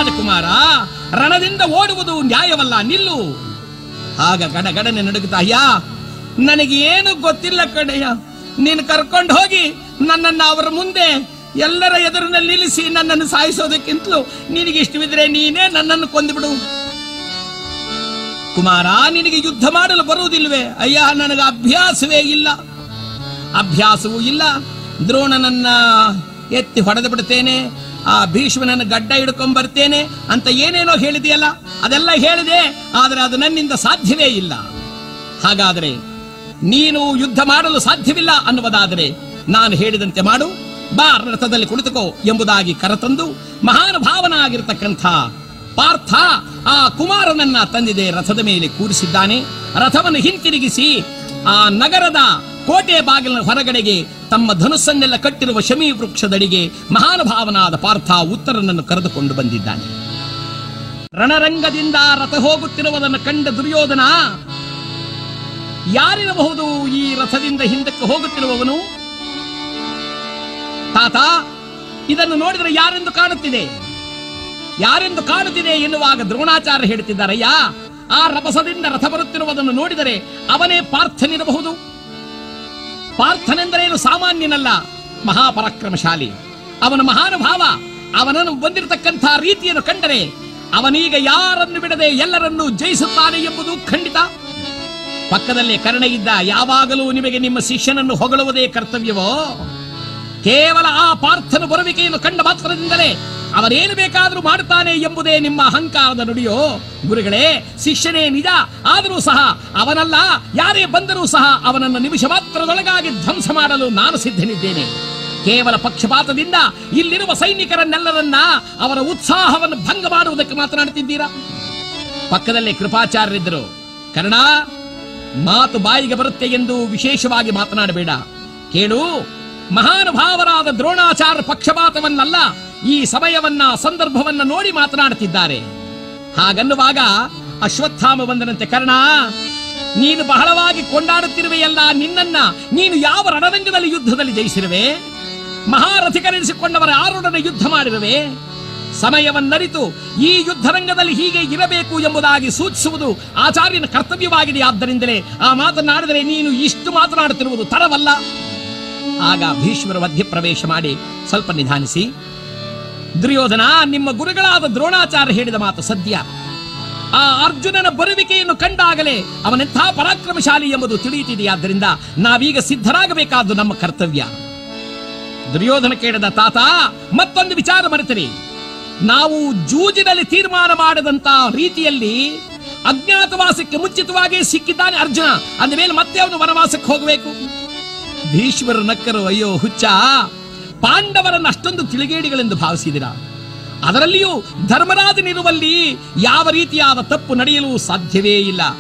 ರಾಜಕುಮಾರ ರಣದಿಂದ ಓಡುವುದು ನ್ಯಾಯವಲ್ಲ ನಿಲ್ಲು ಆಗ ಗಡಗಡನೆ ನಡುಗುತ್ತಾ ಅಯ್ಯ ನನಗೆ ಏನು ಗೊತ್ತಿಲ್ಲ ಕಡೆಯ ನೀನು ಕರ್ಕೊಂಡು ಹೋಗಿ ನನ್ನನ್ನು ಅವರ ಮುಂದೆ ಎಲ್ಲರ ಎದುರಿನಲ್ಲಿ ನಿಲ್ಲಿಸಿ ನನ್ನನ್ನು ಸಾಯಿಸೋದಕ್ಕಿಂತಲೂ ನಿನಗೆ ಇಷ್ಟವಿದ್ರೆ ನೀನೇ ನನ್ನನ್ನು ಕೊಂದುಬಿಡು ಕುಮಾರ ನಿನಗೆ ಯುದ್ಧ ಮಾಡಲು ಬರುವುದಿಲ್ವೇ ಅಯ್ಯ ನನಗೆ ಅಭ್ಯಾಸವೇ ಇಲ್ಲ ಅಭ್ಯಾಸವೂ ಇಲ್ಲ ದ್ರೋಣನನ್ನ ಎತ್ತಿ ಹೊಡೆದು ಬಿಡ್ತೇನೆ ಆ ಭೀಷ್ಮನನ್ನು ಗಡ್ಡ ಹಿಡ್ಕೊಂಡ್ ಬರ್ತೇನೆ ಅಂತ ಏನೇನೋ ಹೇಳಿದೆಯಲ್ಲ ಅದೆಲ್ಲ ಹೇಳಿದೆ ಆದರೆ ಅದು ನನ್ನಿಂದ ಸಾಧ್ಯವೇ ಇಲ್ಲ ಹಾಗಾದರೆ ನೀನು ಯುದ್ಧ ಮಾಡಲು ಸಾಧ್ಯವಿಲ್ಲ ಅನ್ನುವುದಾದರೆ ನಾನು ಹೇಳಿದಂತೆ ಮಾಡು ಬಾ ರಥದಲ್ಲಿ ಕುಳಿತುಕೋ ಎಂಬುದಾಗಿ ಕರೆತಂದು ಮಹಾನುಭಾವನಾಗಿರ್ತಕ್ಕಂಥ ಪಾರ್ಥ ಆ ಕುಮಾರನನ್ನ ತಂದಿದೆ ರಥದ ಮೇಲೆ ಕೂರಿಸಿದ್ದಾನೆ ರಥವನ್ನು ಹಿಂತಿರುಗಿಸಿ ಆ ನಗರದ ಕೋಟೆ ಬಾಗಿಲಿನ ಹೊರಗಡೆಗೆ ತಮ್ಮ ಧನುಸ್ಸನ್ನೆಲ್ಲ ಕಟ್ಟಿರುವ ಶಮಿ ವೃಕ್ಷದಡಿಗೆ ಮಹಾನುಭಾವನಾದ ಪಾರ್ಥ ಉತ್ತರನನ್ನು ಕರೆದುಕೊಂಡು ಬಂದಿದ್ದಾನೆ ರಣರಂಗದಿಂದ ರಥ ಹೋಗುತ್ತಿರುವುದನ್ನು ಕಂಡ ದುರ್ಯೋಧನ ಯಾರಿರಬಹುದು ಈ ರಥದಿಂದ ಹಿಂದಕ್ಕೆ ಹೋಗುತ್ತಿರುವವನು ತಾತ ಇದನ್ನು ನೋಡಿದರೆ ಯಾರೆಂದು ಕಾಣುತ್ತಿದೆ ಯಾರೆಂದು ಕಾಣುತ್ತಿದೆ ಎನ್ನುವಾಗ ದ್ರೋಣಾಚಾರ್ಯ ಹೇಳುತ್ತಿದ್ದಾರಯ್ಯ ಆ ರಭಸದಿಂದ ರಥ ಬರುತ್ತಿರುವುದನ್ನು ನೋಡಿದರೆ ಅವನೇ ಪಾರ್ಥನಿರಬಹುದು ಪಾರ್ಥನೆಂದರೇನು ಸಾಮಾನ್ಯನಲ್ಲ ಮಹಾಪರಾಕ್ರಮಶಾಲಿ ಅವನ ಮಹಾನುಭಾವ ಅವನನ್ನು ಬಂದಿರತಕ್ಕಂಥ ರೀತಿಯನ್ನು ಕಂಡರೆ ಅವನೀಗ ಯಾರನ್ನು ಬಿಡದೆ ಎಲ್ಲರನ್ನೂ ಜಯಿಸುತ್ತಾನೆ ಎಂಬುದು ಖಂಡಿತ ಪಕ್ಕದಲ್ಲೇ ಕರ್ಣ ಇದ್ದ ಯಾವಾಗಲೂ ನಿಮಗೆ ನಿಮ್ಮ ಶಿಷ್ಯನನ್ನು ಹೊಗಳುವುದೇ ಕರ್ತವ್ಯವೋ ಕೇವಲ ಆ ಪಾರ್ಥನ ಬರುವಿಕೆಯನ್ನು ಕಂಡ ಮಾತ್ರದಿಂದಲೇ ಅವನೇನು ಬೇಕಾದರೂ ಮಾಡುತ್ತಾನೆ ಎಂಬುದೇ ನಿಮ್ಮ ಅಹಂಕಾರದ ನುಡಿಯೋ ಗುರುಗಳೇ ಶಿಷ್ಯನೇ ನಿಜ ಆದರೂ ಸಹ ಅವನಲ್ಲ ಯಾರೇ ಬಂದರೂ ಸಹ ಅವನನ್ನು ನಿಮಿಷ ಮಾತ್ರದೊಳಗಾಗಿ ಧ್ವಂಸ ಮಾಡಲು ನಾನು ಸಿದ್ಧನಿದ್ದೇನೆ ಕೇವಲ ಪಕ್ಷಪಾತದಿಂದ ಇಲ್ಲಿರುವ ಸೈನಿಕರನ್ನೆಲ್ಲರನ್ನ ಅವರ ಉತ್ಸಾಹವನ್ನು ಭಂಗ ಮಾಡುವುದಕ್ಕೆ ಮಾತನಾಡುತ್ತಿದ್ದೀರಾ ಪಕ್ಕದಲ್ಲೇ ಕೃಪಾಚಾರ್ಯರಿದ್ದರು ಕರ್ಣ ಮಾತು ಬಾಯಿಗೆ ಬರುತ್ತೆ ಎಂದು ವಿಶೇಷವಾಗಿ ಮಾತನಾಡಬೇಡ ಕೇಳು ಮಹಾನುಭಾವರಾದ ದ್ರೋಣಾಚಾರ್ಯ ಪಕ್ಷಪಾತವನ್ನಲ್ಲ ಈ ಸಮಯವನ್ನ ಸಂದರ್ಭವನ್ನ ನೋಡಿ ಮಾತನಾಡುತ್ತಿದ್ದಾರೆ ಹಾಗನ್ನುವಾಗ ಅಶ್ವತ್ಥಾಮ ಬಂದನಂತೆ ಕರ್ಣ ನೀನು ಬಹಳವಾಗಿ ಕೊಂಡಾಡುತ್ತಿರುವೆಯಲ್ಲ ನಿನ್ನನ್ನ ನೀನು ಯಾವ ರಣರಂಗದಲ್ಲಿ ಯುದ್ಧದಲ್ಲಿ ಜಯಿಸಿರುವೆ ಮಹಾರಥಿಕರೆನಿಸಿಕೊಂಡವರ ಆರುಡನೆ ಯುದ್ಧ ಮಾಡಿರುವೆ ಸಮಯವನ್ನರಿತು ಈ ಯುದ್ಧರಂಗದಲ್ಲಿ ಹೀಗೆ ಇರಬೇಕು ಎಂಬುದಾಗಿ ಸೂಚಿಸುವುದು ಆಚಾರ್ಯನ ಕರ್ತವ್ಯವಾಗಿದೆ ಆದ್ದರಿಂದಲೇ ಆ ಮಾತನಾಡಿದರೆ ನೀನು ಇಷ್ಟು ಮಾತನಾಡುತ್ತಿರುವುದು ತರವಲ್ಲ ಆಗ ಭೀಷ್ಮರ ಮಧ್ಯಪ್ರವೇಶ ಮಾಡಿ ಸ್ವಲ್ಪ ನಿಧಾನಿಸಿ ದುರ್ಯೋಧನ ನಿಮ್ಮ ಗುರುಗಳಾದ ದ್ರೋಣಾಚಾರ್ಯ ಹೇಳಿದ ಮಾತು ಸದ್ಯ ಆ ಅರ್ಜುನನ ಬರುವಿಕೆಯನ್ನು ಕಂಡಾಗಲೇ ಅವನೆಂಥ ಪರಾಕ್ರಮಶಾಲಿ ಎಂಬುದು ತಿಳಿಯುತ್ತಿದೆಯಾದ್ದರಿಂದ ನಾವೀಗ ಸಿದ್ಧರಾಗಬೇಕಾದ್ದು ನಮ್ಮ ಕರ್ತವ್ಯ ದುರ್ಯೋಧನ ಕೇಳಿದ ತಾತ ಮತ್ತೊಂದು ವಿಚಾರ ಮರೆತಿರಿ ನಾವು ಜೂಜಿನಲ್ಲಿ ತೀರ್ಮಾನ ಮಾಡದಂತ ರೀತಿಯಲ್ಲಿ ಅಜ್ಞಾತವಾಸಕ್ಕೆ ಮುಂಚಿತವಾಗಿ ಸಿಕ್ಕಿದ್ದಾನೆ ಅರ್ಜುನ ಅಂದ ಮೇಲೆ ಮತ್ತೆ ಅವನು ವನವಾಸಕ್ಕೆ ಹೋಗಬೇಕು ಭೀಷ್ಮರು ನಕ್ಕರು ಅಯ್ಯೋ ಹುಚ್ಚ ಪಾಂಡವರನ್ನು ಅಷ್ಟೊಂದು ತಿಳಿಗೇಡಿಗಳೆಂದು ಭಾವಿಸಿದಿರ ಅದರಲ್ಲಿಯೂ ಧರ್ಮರಾಜನಿರುವಲ್ಲಿ ಯಾವ ರೀತಿಯಾದ ತಪ್ಪು ನಡೆಯಲು ಸಾಧ್ಯವೇ ಇಲ್ಲ